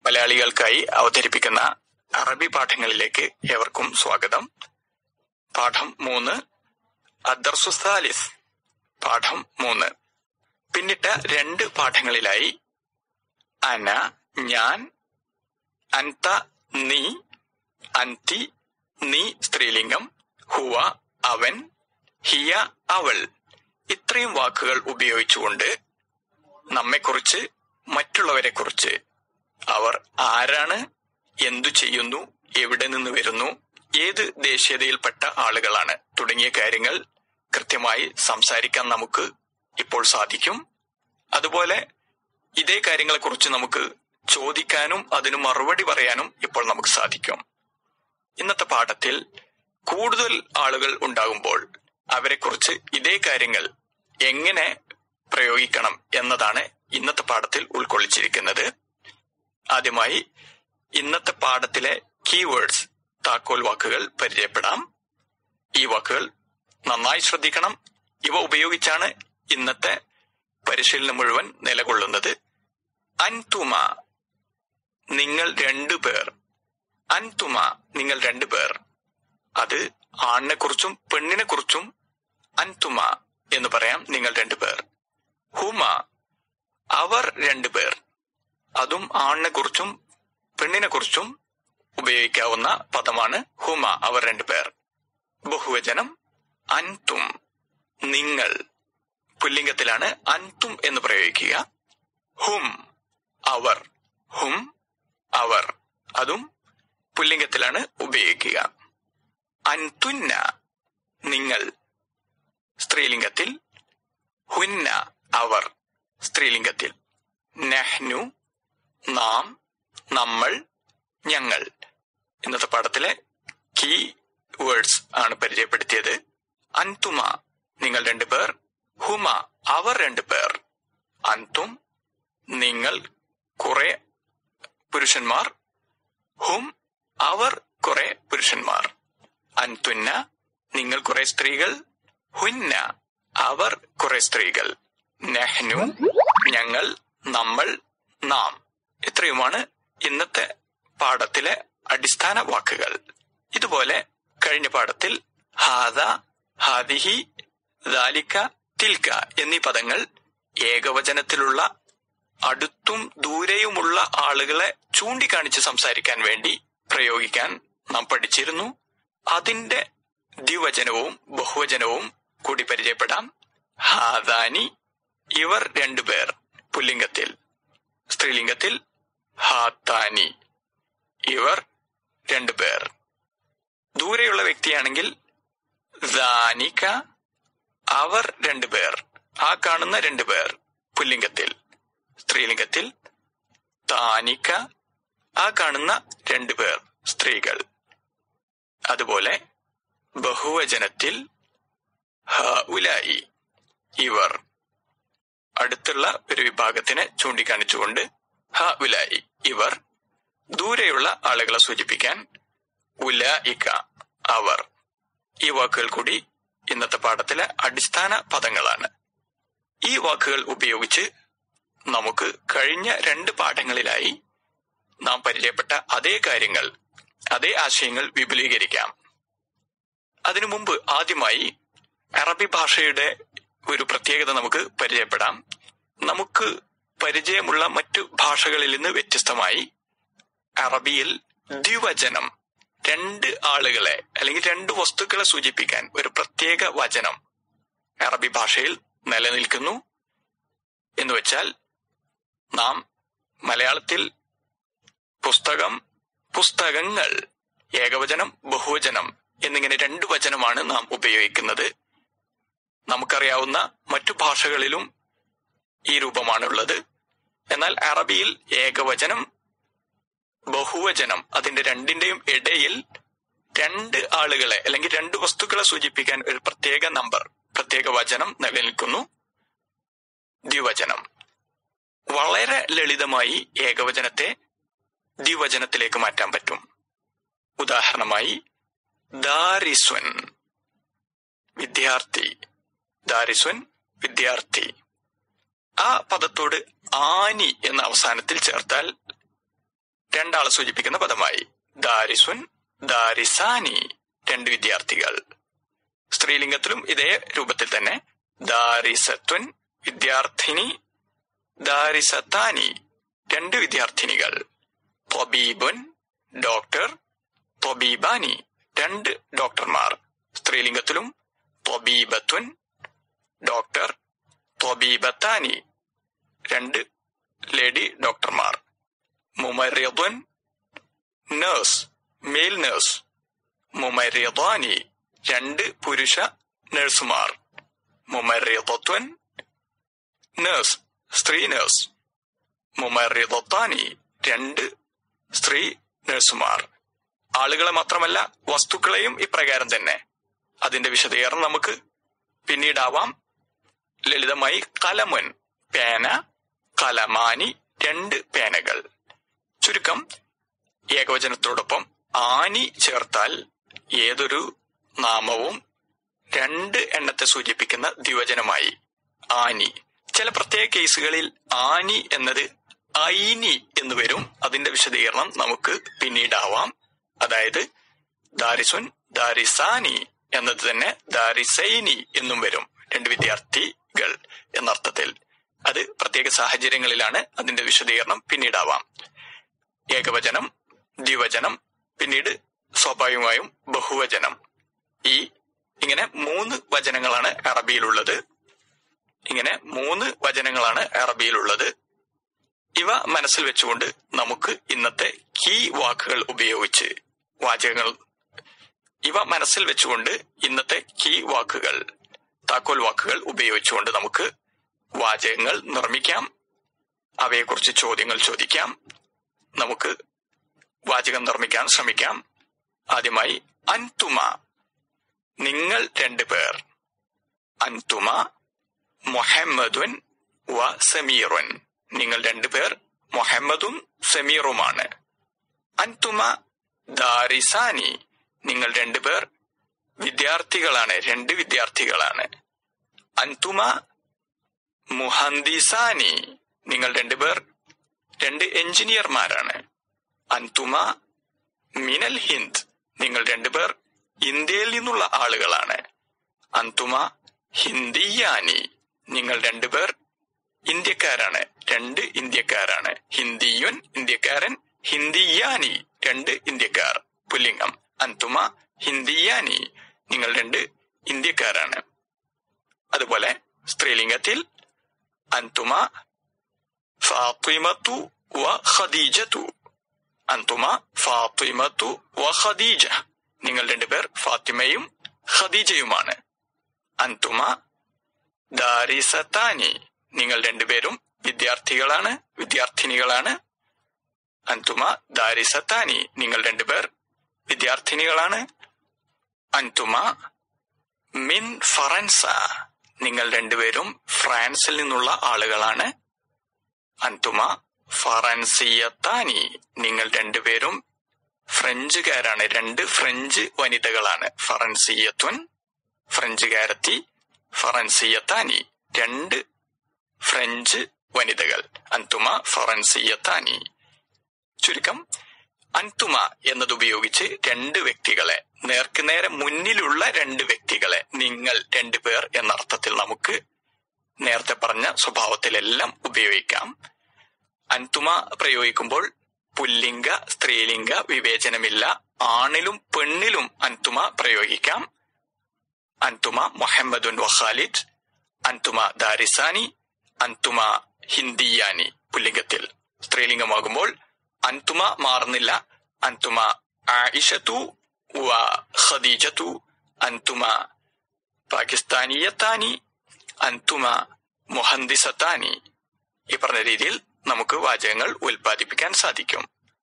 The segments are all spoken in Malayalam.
മലയാളികൾക്കായി അവതരിപ്പിക്കുന്ന അറബി പാഠങ്ങളിലേക്ക് ഏവർക്കും സ്വാഗതം പാഠം മൂന്ന് അദർസുസാലിസ് പാഠം മൂന്ന് പിന്നിട്ട രണ്ട് പാഠങ്ങളിലായി അന ഞാൻ അൻത നീ അൻതി നീ സ്ത്രീലിംഗം ഹുവ അവൻ ഹിയ അവൾ ഇത്രയും വാക്കുകൾ ഉപയോഗിച്ചുകൊണ്ട് നമ്മെക്കുറിച്ച് മറ്റുള്ളവരെക്കുറിച്ച് അവർ ആരാണ് എന്തു ചെയ്യുന്നു എവിടെ നിന്ന് വരുന്നു ഏത് ദേശീയതയിൽപ്പെട്ട ആളുകളാണ് തുടങ്ങിയ കാര്യങ്ങൾ കൃത്യമായി സംസാരിക്കാൻ നമുക്ക് ഇപ്പോൾ സാധിക്കും അതുപോലെ ഇതേ കാര്യങ്ങളെക്കുറിച്ച് നമുക്ക് ചോദിക്കാനും അതിന് മറുപടി പറയാനും ഇപ്പോൾ നമുക്ക് സാധിക്കും ഇന്നത്തെ പാഠത്തിൽ കൂടുതൽ ആളുകൾ ഉണ്ടാകുമ്പോൾ അവരെക്കുറിച്ച് ഇതേ കാര്യങ്ങൾ എങ്ങനെ പ്രയോഗിക്കണം എന്നതാണ് ഇന്നത്തെ പാഠത്തിൽ ഉൾക്കൊള്ളിച്ചിരിക്കുന്നത് ആദ്യമായി ഇന്നത്തെ പാഠത്തിലെ കീവേഡ്സ് താക്കോൽ വാക്കുകൾ പരിചയപ്പെടാം ഈ വാക്കുകൾ നന്നായി ശ്രദ്ധിക്കണം ഇവ ഉപയോഗിച്ചാണ് ഇന്നത്തെ പരിശീലനം മുഴുവൻ നിലകൊള്ളുന്നത് അൻതുമ നിങ്ങൾ രണ്ടു പേർ അൻതുമ നിങ്ങൾ രണ്ടു പേർ അത് ആണിനെ കുറിച്ചും പെണ്ണിനെ കുറിച്ചും അൻതുമ എന്ന് പറയാം നിങ്ങൾ രണ്ടു പേർ ഹുമ അവർ രണ്ടു പേർ അതും ആണിനെ കുറിച്ചും പെണ്ണിനെ കുറിച്ചും ഉപയോഗിക്കാവുന്ന പദമാണ് ഹുമ അവർ രണ്ടു പേർ ബഹുവചനം അൻതും നിങ്ങൾ പുല്ലിംഗത്തിലാണ് അൻതും എന്ന് പ്രയോഗിക്കുക ഹും അവർ ഹും അവർ അതും പുല്ലിംഗത്തിലാണ് ഉപയോഗിക്കുക അൻതുന്ന നിങ്ങൾ സ്ത്രീലിംഗത്തിൽ ഹുന്ന അവർ സ്ത്രീലിംഗത്തിൽ നെഹ്നു നാം നമ്മൾ ഞങ്ങൾ ഇന്നത്തെ പാഠത്തിലെ കീ വേർഡ്സ് ആണ് പരിചയപ്പെടുത്തിയത് അൻതുമ നിങ്ങൾ രണ്ടുപേർ ഹുമ അവർ രണ്ടുപേർ അൻതും നിങ്ങൾ കുറെ പുരുഷന്മാർ ഹും അവർ കുറെ പുരുഷന്മാർ അൻതുന്ന നിങ്ങൾ കുറെ സ്ത്രീകൾ ഹുന്ന അവർ കുറെ സ്ത്രീകൾ നെഹ്നു ഞങ്ങൾ നമ്മൾ നാം ഇത്രയുമാണ് ഇന്നത്തെ പാഠത്തിലെ അടിസ്ഥാന വാക്കുകൾ ഇതുപോലെ കഴിഞ്ഞ പാഠത്തിൽ ഹാദ ഹാദിഹി ദാലിക്ക തിൽക്ക എന്നീ പദങ്ങൾ ഏകവചനത്തിലുള്ള അടുത്തും ദൂരെയുമുള്ള ആളുകളെ ചൂണ്ടിക്കാണിച്ച് സംസാരിക്കാൻ വേണ്ടി പ്രയോഗിക്കാൻ നാം പഠിച്ചിരുന്നു അതിന്റെ ദ്വിവചനവും ബഹുവചനവും കൂടി പരിചയപ്പെടാം ഹാദാനി ഇവർ രണ്ടുപേർ പുല്ലിംഗത്തിൽ സ്ത്രീലിംഗത്തിൽ ഹാത്താനി ഇവർ രണ്ടുപേർ ദൂരെയുള്ള വ്യക്തിയാണെങ്കിൽ ദാനിക അവർ രണ്ടുപേർ ആ കാണുന്ന രണ്ടുപേർ പുല്ലിംഗത്തിൽ സ്ത്രീലിംഗത്തിൽ താനിക ആ കാണുന്ന രണ്ടുപേർ സ്ത്രീകൾ അതുപോലെ ബഹുവചനത്തിൽ ഹ ഉലായി ഇവർ അടുത്തുള്ള ഒരു വിഭാഗത്തിനെ ചൂണ്ടിക്കാണിച്ചുകൊണ്ട് ഹ ഉലായി ഇവർ ദൂരെയുള്ള ആളുകളെ സൂചിപ്പിക്കാൻ ഉല ഇക്ക അവർ ഈ വാക്കുകൾ കൂടി ഇന്നത്തെ പാഠത്തിലെ അടിസ്ഥാന പദങ്ങളാണ് ഈ വാക്കുകൾ ഉപയോഗിച്ച് നമുക്ക് കഴിഞ്ഞ രണ്ട് പാഠങ്ങളിലായി നാം പരിചയപ്പെട്ട അതേ കാര്യങ്ങൾ അതേ ആശയങ്ങൾ വിപുലീകരിക്കാം അതിനു മുമ്പ് ആദ്യമായി അറബി ഭാഷയുടെ ഒരു പ്രത്യേകത നമുക്ക് പരിചയപ്പെടാം നമുക്ക് പരിചയമുള്ള മറ്റു ഭാഷകളിൽ നിന്ന് വ്യത്യസ്തമായി അറബിയിൽ ദ്വിവചനം രണ്ട് ആളുകളെ അല്ലെങ്കിൽ രണ്ട് വസ്തുക്കളെ സൂചിപ്പിക്കാൻ ഒരു പ്രത്യേക വചനം അറബി ഭാഷയിൽ നിലനിൽക്കുന്നു എന്ന് വെച്ചാൽ നാം മലയാളത്തിൽ പുസ്തകം പുസ്തകങ്ങൾ ഏകവചനം ബഹുവചനം എന്നിങ്ങനെ രണ്ട് വചനമാണ് നാം ഉപയോഗിക്കുന്നത് നമുക്കറിയാവുന്ന മറ്റു ഭാഷകളിലും ഈ രൂപമാണുള്ളത് എന്നാൽ അറബിയിൽ ഏകവചനം ബഹുവചനം അതിന്റെ രണ്ടിന്റെയും ഇടയിൽ രണ്ട് ആളുകളെ അല്ലെങ്കിൽ രണ്ട് വസ്തുക്കളെ സൂചിപ്പിക്കാൻ ഒരു പ്രത്യേക നമ്പർ പ്രത്യേക വചനം നിലനിൽക്കുന്നു ദ്വിവചനം വളരെ ലളിതമായി ഏകവചനത്തെ ദ്വിവചനത്തിലേക്ക് മാറ്റാൻ പറ്റും ഉദാഹരണമായി ദാരിസ്വൻ വിദ്യാർത്ഥി ദാരിസ്വൻ വിദ്യാർത്ഥി ആ പദത്തോട് ആനി എന്ന അവസാനത്തിൽ ചേർത്താൽ രണ്ടാളെ സൂചിപ്പിക്കുന്ന പദമായി ദാരിസുൻ ദാരിസാനി രണ്ട് വിദ്യാർത്ഥികൾ സ്ത്രീലിംഗത്തിലും ഇതേ രൂപത്തിൽ തന്നെ ദാരിസത്വൻ വിദ്യാർത്ഥിനി ദാരിസത്താനി രണ്ട് വിദ്യാർത്ഥിനികൾ തൊബീബുൻ ഡോക്ടർ തൊബീബാനി രണ്ട് ഡോക്ടർമാർ സ്ത്രീലിംഗത്തിലും തൊബീബത്തുൻ ഡോക്ടർ തൊബീബത്താനി രണ്ട് ലേഡി ഡോക്ടർമാർ മുമറിയതുൻ നേഴ്സ് മെയിൽ നേഴ്സ് മുമറിയതാനി രണ്ട് പുരുഷ നഴ്സുമാർ മുമറിയത്വൻ നേഴ്സ് സ്ത്രീ നേഴ്സ് മുമറിയത്താനി രണ്ട് സ്ത്രീ നഴ്സുമാർ ആളുകളെ മാത്രമല്ല വസ്തുക്കളെയും ഇപ്രകാരം തന്നെ അതിന്റെ വിശദീകരണം നമുക്ക് പിന്നീടാവാം ലളിതമായി കലമുൻ പേന കലമാനി രണ്ട് പേനകൾ ചുരുക്കം ഏകവചനത്തോടൊപ്പം ആനി ചേർത്താൽ ഏതൊരു നാമവും രണ്ട് എണ്ണത്തെ സൂചിപ്പിക്കുന്ന ദ്വിവചനമായി ആനി ചില പ്രത്യേക കേസുകളിൽ ആനി എന്നത് ഐനി എന്ന് വരും അതിന്റെ വിശദീകരണം നമുക്ക് പിന്നീടാവാം അതായത് ദാരിസുൻ ദാരിസാനി എന്നത് തന്നെ ദാരിസൈനി എന്നും വരും രണ്ട് വിദ്യാർത്ഥികൾ എന്നർത്ഥത്തിൽ അത് പ്രത്യേക സാഹചര്യങ്ങളിലാണ് അതിന്റെ വിശദീകരണം പിന്നീടാവാം ഏകവചനം ദ്വിവചനം പിന്നീട് സ്വാഭാവികമായും ബഹുവചനം ഈ ഇങ്ങനെ മൂന്ന് വചനങ്ങളാണ് അറബിയിലുള്ളത് ഇങ്ങനെ മൂന്ന് വചനങ്ങളാണ് അറബിയിലുള്ളത് ഇവ മനസ്സിൽ വെച്ചുകൊണ്ട് നമുക്ക് ഇന്നത്തെ കീ വാക്കുകൾ ഉപയോഗിച്ച് വാചകങ്ങൾ ഇവ മനസ്സിൽ വെച്ചുകൊണ്ട് ഇന്നത്തെ കീ വാക്കുകൾ താക്കോൽ വാക്കുകൾ ഉപയോഗിച്ചുകൊണ്ട് നമുക്ക് വാചകങ്ങൾ നിർമ്മിക്കാം അവയെക്കുറിച്ച് ചോദ്യങ്ങൾ ചോദിക്കാം നമുക്ക് വാചകം നിർമ്മിക്കാൻ ശ്രമിക്കാം ആദ്യമായി അൻതുമ നിങ്ങൾ രണ്ടു പേർ അൻതുമ മുഹമ്മദുൻ വ സമീറുൻ നിങ്ങൾ രണ്ടുപേർ മുഹമ്മദും സമീറുമാണ് അൻതുമ ദാരിസാനി നിങ്ങൾ രണ്ടുപേർ വിദ്യാർത്ഥികളാണ് രണ്ട് വിദ്യാർത്ഥികളാണ് അൻതുമ മുഹന്ദിസാനി നിങ്ങൾ രണ്ടുപേർ രണ്ട് എഞ്ചിനീയർമാരാണ് അൻതുമ മിനൽ ഹിന്ദ് നിങ്ങൾ രണ്ടുപേർ ഇന്ത്യയിൽ നിന്നുള്ള ആളുകളാണ് അന്തുമ ഹിന്ദിയാനി നിങ്ങൾ രണ്ടുപേർ ഇന്ത്യക്കാരാണ് രണ്ട് ഇന്ത്യക്കാരാണ് ഹിന്ദിയുൻ ഇന്ത്യക്കാരൻ ഹിന്ദിയാനി രണ്ട് ഇന്ത്യക്കാർ പുല്ലിംഗം അന്തുമ ഹിന്ദിയാനി നിങ്ങൾ രണ്ട് ഇന്ത്യക്കാരാണ് അതുപോലെ സ്ത്രീലിംഗത്തിൽ അന്തുമ ഫാത്തിമത്തു വ ഖദീജത്തു അന്തുമ ഫാത്തിമത്തു വ ഖദീജ നിങ്ങൾ രണ്ടുപേർ ഫാത്തിമയും ഖദീജയുമാണ് അന്തുമ ദാരിസത്താനി നിങ്ങൾ രണ്ടുപേരും വിദ്യാർത്ഥികളാണ് വിദ്യാർത്ഥിനികളാണ് അന്തുമ ദാരിസത്താനി നിങ്ങൾ രണ്ടുപേർ വിദ്യാർത്ഥിനികളാണ് അന്തുമ മിൻ ഫറൻസ നിങ്ങൾ രണ്ടുപേരും ഫ്രാൻസിൽ നിന്നുള്ള ആളുകളാണ് അന്തുമ ഫറൻസിയത്താനി നിങ്ങൾ രണ്ടുപേരും ഫ്രഞ്ചുകാരാണ് രണ്ട് ഫ്രഞ്ച് വനിതകളാണ് ഫറൻസിയത്വൻ ഫ്രഞ്ചുകാരത്തി ഫറൻസിയത്താനി രണ്ട് ഫ്രഞ്ച് വനിതകൾ അന്തുമ ഫറൻസിയത്താനി ചുരുക്കം അന്തുമ എന്നതുപയോഗിച്ച് രണ്ട് വ്യക്തികളെ നേർക്കുനേരെ മുന്നിലുള്ള രണ്ട് വ്യക്തികളെ നിങ്ങൾ രണ്ടു പേർ എന്ന അർത്ഥത്തിൽ നമുക്ക് നേരത്തെ പറഞ്ഞ സ്വഭാവത്തിലെല്ലാം ഉപയോഗിക്കാം അന്തുമ പ്രയോഗിക്കുമ്പോൾ പുല്ലിംഗ സ്ത്രീലിംഗ വിവേചനമില്ല ആണിലും പെണ്ണിലും അന്തുമ പ്രയോഗിക്കാം അന്തുമ മുഹമ്മദുൻ വഖാലിദ് അന്തുമ ദാരിസാനി അന്തുമ ഹിന്ദിയാനി പുല്ലിംഗത്തിൽ സ്ത്രീലിംഗമാകുമ്പോൾ അന്തുമ മാറുന്നില്ല അന്തുമ ആയിഷത്തു വ ഖദീജത്തു അന്തുമ പാകിസ്ഥാനിയത്താനി അന്തുമ മുഹന്ദിസത്താനി ഈ പറഞ്ഞ രീതിയിൽ നമുക്ക് വാചകങ്ങൾ ഉൽപ്പാദിപ്പിക്കാൻ സാധിക്കും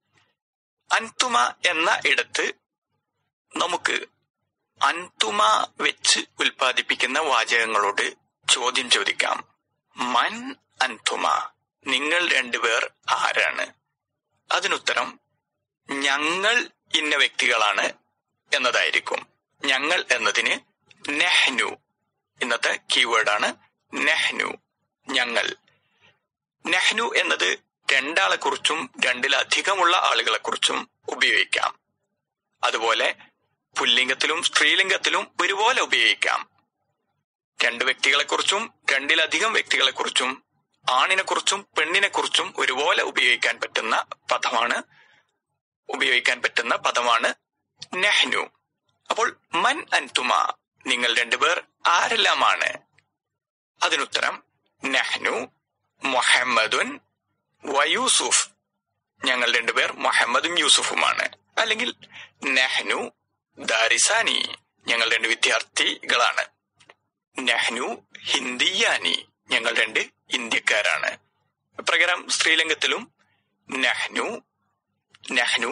അന്തുമ എന്ന ഇടത്ത് നമുക്ക് അന്തുമ വെച്ച് ഉൽപ്പാദിപ്പിക്കുന്ന വാചകങ്ങളോട് ചോദ്യം ചോദിക്കാം മൻ അന്തുമ നിങ്ങൾ രണ്ടുപേർ ആരാണ് അതിനുത്തരം ഞങ്ങൾ ഇന്ന വ്യക്തികളാണ് എന്നതായിരിക്കും ഞങ്ങൾ എന്നതിന് നെഹ്നു ഇന്നത്തെ കീവേഡാണ് നെഹ്നു ഞങ്ങൾ നെഹ്നു എന്നത് രണ്ടാളെ കുറിച്ചും രണ്ടിലധികമുള്ള ആളുകളെ കുറിച്ചും ഉപയോഗിക്കാം അതുപോലെ പുല്ലിംഗത്തിലും സ്ത്രീലിംഗത്തിലും ഒരുപോലെ ഉപയോഗിക്കാം രണ്ട് വ്യക്തികളെക്കുറിച്ചും രണ്ടിലധികം വ്യക്തികളെക്കുറിച്ചും ആണിനെക്കുറിച്ചും പെണ്ണിനെക്കുറിച്ചും ഒരുപോലെ ഉപയോഗിക്കാൻ പറ്റുന്ന പദമാണ് ഉപയോഗിക്കാൻ പറ്റുന്ന പദമാണ് നെഹ്നു അപ്പോൾ മൻ അൻതുമ നിങ്ങൾ രണ്ടുപേർ ആരെല്ലാമാണ് അതിനുത്തരം നെഹ്നു മുഹമ്മദുൻ വയൂസുഫ് ഞങ്ങൾ രണ്ടുപേർ മുഹമ്മദും യൂസുഫുമാണ് അല്ലെങ്കിൽ നെഹ്നു ദാരിസാനി ഞങ്ങൾ രണ്ട് വിദ്യാർത്ഥികളാണ് നെഹ്നു ഹിന്ദിയാനി ഞങ്ങൾ രണ്ട് ഇന്ത്യക്കാരാണ് പ്രകാരം സ്ത്രീലിംഗത്തിലും നെഹ്നു നെഹ്നു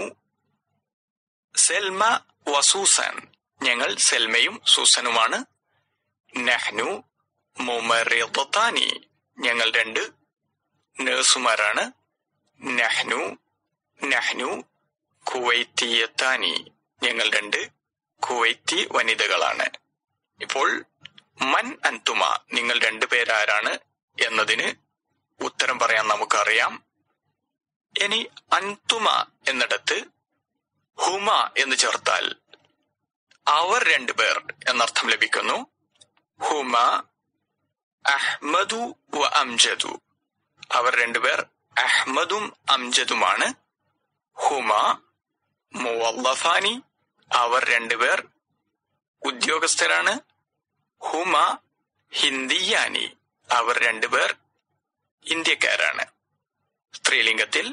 സെൽമ വസൂസൻ ഞങ്ങൾ സെൽമയും സൂസനുമാണ് നെഹ്നു മുമറിദത്താനി ഞങ്ങൾ രണ്ട് നേഴ്സുമാരാണ് നെഹ്നു നെഹ്നു കുവൈത്തിയത്താനി ഞങ്ങൾ രണ്ട് കുവൈത്തി വനിതകളാണ് ഇപ്പോൾ മൻ അൻതുമ നിങ്ങൾ രണ്ടുപേരാരാണ് എന്നതിന് ഉത്തരം പറയാൻ നമുക്കറിയാം ഇനി അൻതുമ എന്നിടത്ത് ഹുമ എന്ന് ചേർത്താൽ അവർ രണ്ടുപേർ എന്നർത്ഥം ലഭിക്കുന്നു ഹുമ അഹ്മദു വ അംജദു അവർ രണ്ടുപേർ അഹ്മദും അംജദുമാണ് ഹുമ മുവല്ലഫാനി അവർ രണ്ടുപേർ ഉദ്യോഗസ്ഥരാണ് ഹുമ ഹിന്ദിയാനി അവർ രണ്ടുപേർ ഇന്ത്യക്കാരാണ് സ്ത്രീലിംഗത്തിൽ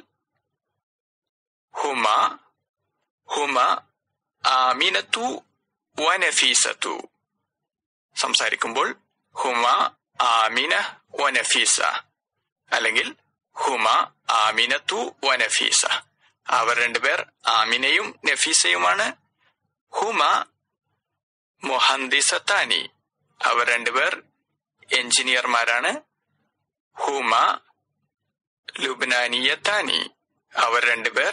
ഹുമ ഹുമ ആമിനത്തു വനഫീസത്തു സംസാരിക്കുമ്പോൾ ഹുമ ആമിന വനഫീസ അല്ലെങ്കിൽ ഹുമ ആമിനത്തു വനഫീസ അവർ രണ്ടുപേർ ആമിനയും നഫീസയുമാണ് ഹുമ മുഹന്ദിസത്താനി അവർ രണ്ടുപേർ എഞ്ചിനീയർമാരാണ് ഹുമ ലുബ്നാനിയത്താനി അവർ രണ്ടുപേർ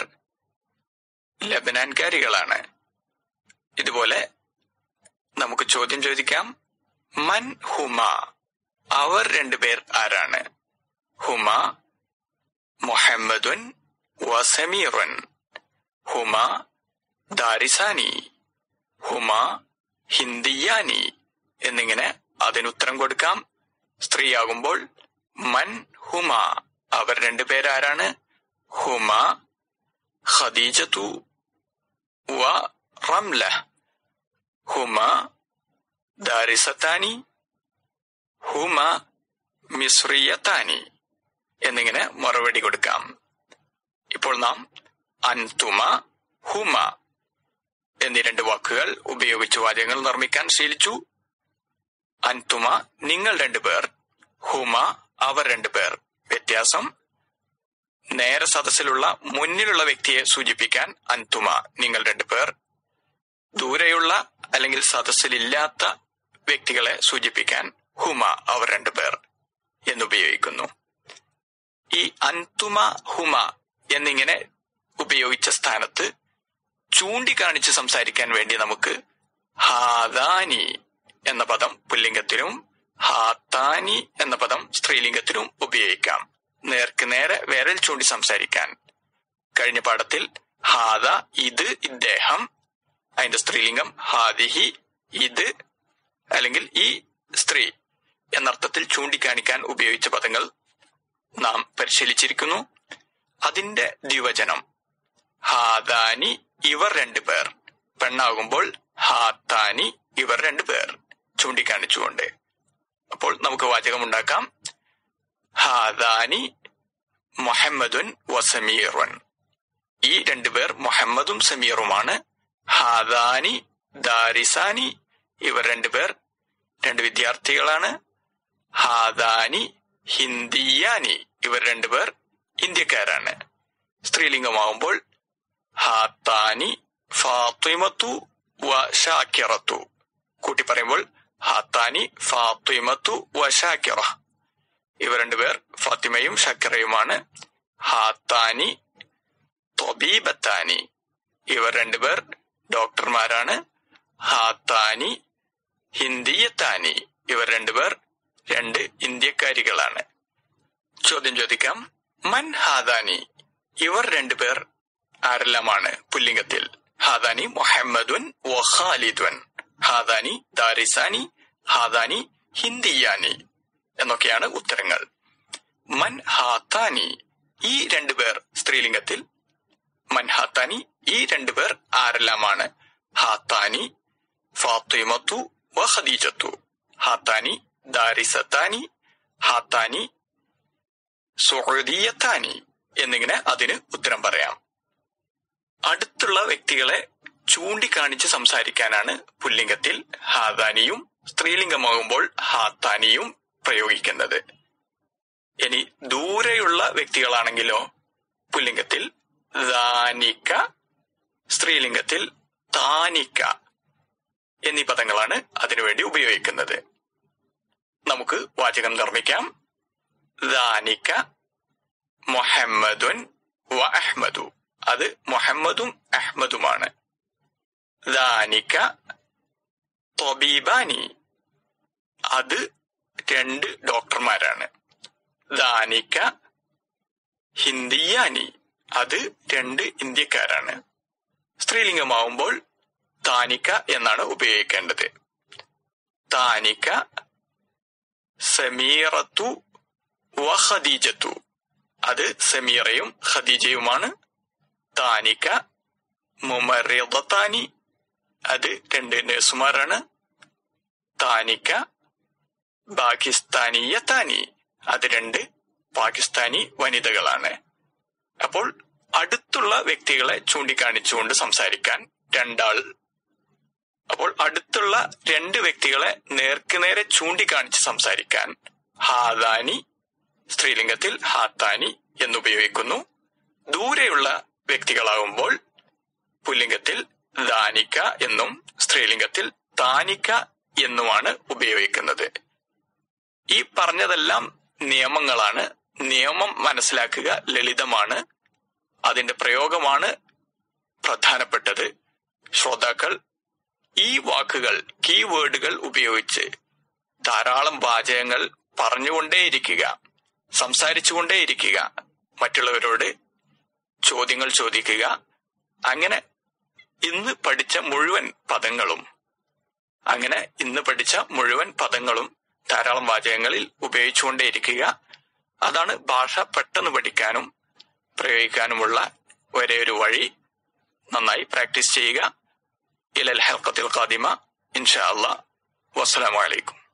ലബനാൻകാരികളാണ് ഇതുപോലെ നമുക്ക് ചോദ്യം ചോദിക്കാം മൻ ഹുമ അവർ രണ്ടുപേർ ആരാണ് ഹുമ മുഹമ്മദുൻ വസമീറുൻ ഹുമ ദാരിസാനി ഹുമ ഹിന്ദിയാനി എന്നിങ്ങനെ അതിനുത്തരം കൊടുക്കാം സ്ത്രീയാകുമ്പോൾ മൻ ഹുമ അവർ രണ്ടുപേരാരാണ് ഹുമ ഖദീജത്തു വ റംല ഹുമ ദാരിസത്താനി ഹുമ മിശ്രിയത്താനി എന്നിങ്ങനെ മറുപടി കൊടുക്കാം ഇപ്പോൾ നാം അൻതുമ ഹുമ എന്നീ രണ്ട് വാക്കുകൾ ഉപയോഗിച്ച് വാചകങ്ങൾ നിർമ്മിക്കാൻ ശീലിച്ചു അൻതുമ നിങ്ങൾ രണ്ടുപേർ ഹുമ അവർ രണ്ടുപേർ വ്യത്യാസം നേരെ സദസ്സിലുള്ള മുന്നിലുള്ള വ്യക്തിയെ സൂചിപ്പിക്കാൻ അൻതുമ നിങ്ങൾ രണ്ടുപേർ ദൂരെയുള്ള അല്ലെങ്കിൽ സദസ്സിലില്ലാത്ത വ്യക്തികളെ സൂചിപ്പിക്കാൻ ഹുമ അവർ രണ്ടുപേർ എന്നുപയോഗിക്കുന്നു ഈ അൻതുമ ഹുമ എന്നിങ്ങനെ ഉപയോഗിച്ച സ്ഥാനത്ത് ചൂണ്ടിക്കാണിച്ച് സംസാരിക്കാൻ വേണ്ടി നമുക്ക് ഹാദാനി എന്ന പദം പുല്ലിംഗത്തിലും ഹാത്താനി എന്ന പദം സ്ത്രീലിംഗത്തിലും ഉപയോഗിക്കാം നേർക്ക് നേരെ വിരൽ ചൂണ്ടി സംസാരിക്കാൻ കഴിഞ്ഞ പാഠത്തിൽ ഹാദ ഇത് ഇദ്ദേഹം അതിന്റെ സ്ത്രീലിംഗം ഹാദിഹി ഇത് അല്ലെങ്കിൽ ഈ സ്ത്രീ എന്നർത്ഥത്തിൽ ചൂണ്ടിക്കാണിക്കാൻ ഉപയോഗിച്ച പദങ്ങൾ നാം പരിശീലിച്ചിരിക്കുന്നു അതിന്റെ ദ്വിവചനം ഹാദാനി ഇവർ രണ്ടുപേർ പെണ്ണാകുമ്പോൾ ഹാത്താനി ഇവർ രണ്ടുപേർ ചൂണ്ടിക്കാണിച്ചുകൊണ്ട് അപ്പോൾ നമുക്ക് വാചകം ഉണ്ടാക്കാം ഹാദാനി മുഹമ്മദുൻ വസമീറുൻ ഈ രണ്ടുപേർ മുഹമ്മദും സമീറുമാണ് ഹാദാനി ദാരിസാനി ഇവർ രണ്ടുപേർ രണ്ട് വിദ്യാർത്ഥികളാണ് ഹാദാനി ഹിന്ദിയാനി ഇവർ രണ്ടുപേർ ഇന്ത്യക്കാരാണ് സ്ത്രീലിംഗമാവുമ്പോൾ ഹാത്താനി ഫാത്തിമത്തു വ ഷാക്കിറത്തു കൂട്ടി പറയുമ്പോൾ ഹാത്താനി ഫാത്തിമത്തു വ ഷാക്കിറ ഇവർ രണ്ടുപേർ ഫാത്തിമയും ഷക്കിറയുമാണ് ഹാത്താനി തൊബീബത്താനി ഇവർ രണ്ടുപേർ ഡോക്ടർമാരാണ് ഹാത്താനി ഹിന്ദിയത്താനി ഇവർ രണ്ടുപേർ രണ്ട് ഇന്ത്യക്കാരികളാണ് ചോദ്യം ചോദിക്കാം മൻ ഹാദാനി ഇവർ രണ്ടുപേർ ആരെല്ലാമാണ് പുല്ലിംഗത്തിൽ ഹാദാനി മുഹമ്മദുൻ വഖാലിദുൻ ഹാദാനി ദാരിസാനി ഹാദാനി ഹിന്ദിയാനി എന്നൊക്കെയാണ് ഉത്തരങ്ങൾ മൻ ഹാത്താനി ഈ രണ്ടുപേർ സ്ത്രീലിംഗത്തിൽ മൻ ഹാത്താനി ഈ രണ്ടുപേർ ആരെല്ലാമാണ് ഹാത്താനി ഫാത്തിമത്തു വ ഖദീജത്തു ഹാത്താനി ദാരിസത്താനി ഹാത്താനി സുഹൃദീയത്താനി എന്നിങ്ങനെ അതിന് ഉത്തരം പറയാം അടുത്തുള്ള വ്യക്തികളെ ചൂണ്ടിക്കാണിച്ച് സംസാരിക്കാനാണ് പുല്ലിംഗത്തിൽ ഹാദാനിയും സ്ത്രീലിംഗമാകുമ്പോൾ ഹാത്താനിയും പ്രയോഗിക്കുന്നത് ഇനി ദൂരെയുള്ള വ്യക്തികളാണെങ്കിലോ പുല്ലിംഗത്തിൽ ദാനിക്ക സ്ത്രീലിംഗത്തിൽ താനിക്ക എന്നീ പദങ്ങളാണ് അതിനുവേണ്ടി ഉപയോഗിക്കുന്നത് നമുക്ക് വാചകം നിർമ്മിക്കാം ദാനിക്ക മുഹമ്മദുൻ വ അഹ്മദു അത് മുഹമ്മദും അഹ്മദുമാണ് ദാനിക്ക തൊബീബാനി അത് രണ്ട് ഡോക്ടർമാരാണ് ദാനിക്ക ഹിന്ദിയാനി അത് രണ്ട് ഇന്ത്യക്കാരാണ് സ്ത്രീലിംഗമാവുമ്പോൾ താനിക്ക എന്നാണ് ഉപയോഗിക്കേണ്ടത് താനിക്ക സമീറത്തു വ ഖദീജത്തു അത് സമീറയും ഖദീജയുമാണ് താനിക്ക മുമറിദത്താനി അത് രണ്ട് നഴ്സുമാരാണ് താനിക്ക പാകിസ്ഥാനിയത്താനി അത് രണ്ട് പാകിസ്ഥാനി വനിതകളാണ് അപ്പോൾ അടുത്തുള്ള വ്യക്തികളെ ചൂണ്ടിക്കാണിച്ചുകൊണ്ട് സംസാരിക്കാൻ രണ്ടാൾ അപ്പോൾ അടുത്തുള്ള രണ്ട് വ്യക്തികളെ നേർക്കുനേരെ ചൂണ്ടിക്കാണിച്ച് സംസാരിക്കാൻ ഹാദാനി സ്ത്രീലിംഗത്തിൽ ഹാത്താനി എന്നുപയോഗിക്കുന്നു ദൂരെയുള്ള വ്യക്തികളാകുമ്പോൾ പുല്ലിംഗത്തിൽ ദാനിക്ക എന്നും സ്ത്രീലിംഗത്തിൽ താനിക്ക എന്നുമാണ് ഉപയോഗിക്കുന്നത് ഈ പറഞ്ഞതെല്ലാം നിയമങ്ങളാണ് നിയമം മനസ്സിലാക്കുക ലളിതമാണ് അതിന്റെ പ്രയോഗമാണ് പ്രധാനപ്പെട്ടത് ശ്രോതാക്കൾ ഈ വാക്കുകൾ കീവേഡുകൾ ഉപയോഗിച്ച് ധാരാളം വാചകങ്ങൾ പറഞ്ഞുകൊണ്ടേയിരിക്കുക സംസാരിച്ചുകൊണ്ടേയിരിക്കുക മറ്റുള്ളവരോട് ചോദ്യങ്ങൾ ചോദിക്കുക അങ്ങനെ ഇന്ന് പഠിച്ച മുഴുവൻ പദങ്ങളും അങ്ങനെ ഇന്ന് പഠിച്ച മുഴുവൻ പദങ്ങളും ധാരാളം വാചകങ്ങളിൽ ഉപയോഗിച്ചുകൊണ്ടേയിരിക്കുക അതാണ് ഭാഷ പെട്ടെന്ന് പഠിക്കാനും പ്രയോഗിക്കാനുമുള്ള ഒരേ ഒരു വഴി നന്നായി പ്രാക്ടീസ് ചെയ്യുക ഇലൽ ഹൽക്കത്തിൽ ഖാദിമ ഇൻഷാ അല്ലാ വസ്സലാമു അലൈക്കും